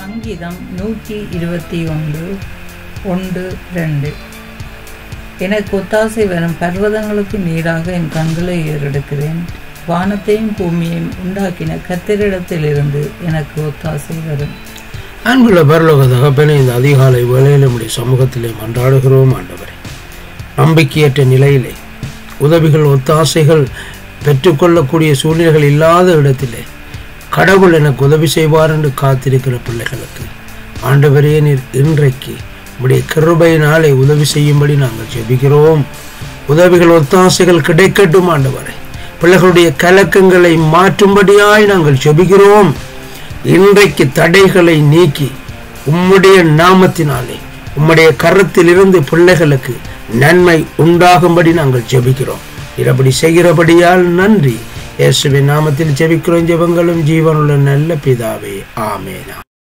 சங்கீதம் நூற்றி இருபத்தி ஒன்று ஒன்று ரெண்டு எனக்கு ஒத்தாசை வரும் பர்வதங்களுக்கு நீராக என் கண்களை ஏறெடுக்கிறேன் வானத்தையும் பூமியையும் உண்டாக்கின கத்திரிடத்திலிருந்து எனக்கு ஒத்தாசை வரும் அன்புள்ள பரலோக தகப்பனே இந்த அதிகாலை வேளையில் நம்முடைய சமூகத்திலே மன்றாடுகிறோம் ஆண்டவரே நம்பிக்கையற்ற நிலையிலே உதவிகள் ஒத்தாசைகள் பெற்றுக்கொள்ளக்கூடிய சூழ்நிலைகள் இல்லாத இடத்திலே கடவுள் எனக்கு உதவி செய்வார் என்று காத்திருக்கிற பிள்ளைகளுக்கு ஆண்டவரே நீர் இன்றைக்கு உடைய கிருபையினாலே உதவி செய்யும்படி நாங்கள் ஜெபிக்கிறோம் உதவிகள் ஒத்தாசைகள் கிடைக்கட்டும் ஆண்டவரே பிள்ளைகளுடைய கலக்கங்களை மாற்றும்படியாய் நாங்கள் ஜெபிக்கிறோம் இன்றைக்கு தடைகளை நீக்கி உம்முடைய நாமத்தினாலே உம்முடைய கரத்திலிருந்து பிள்ளைகளுக்கு நன்மை உண்டாகும்படி நாங்கள் ஜெபிக்கிறோம் இரபடி செய்கிறபடியால் நன்றி இயேசுவின் நாமத்தில் ஜெபிக்கிறோம் ஜெபங்களும் ஜீவனுள்ள நல்ல பிதாவே ஆமேனா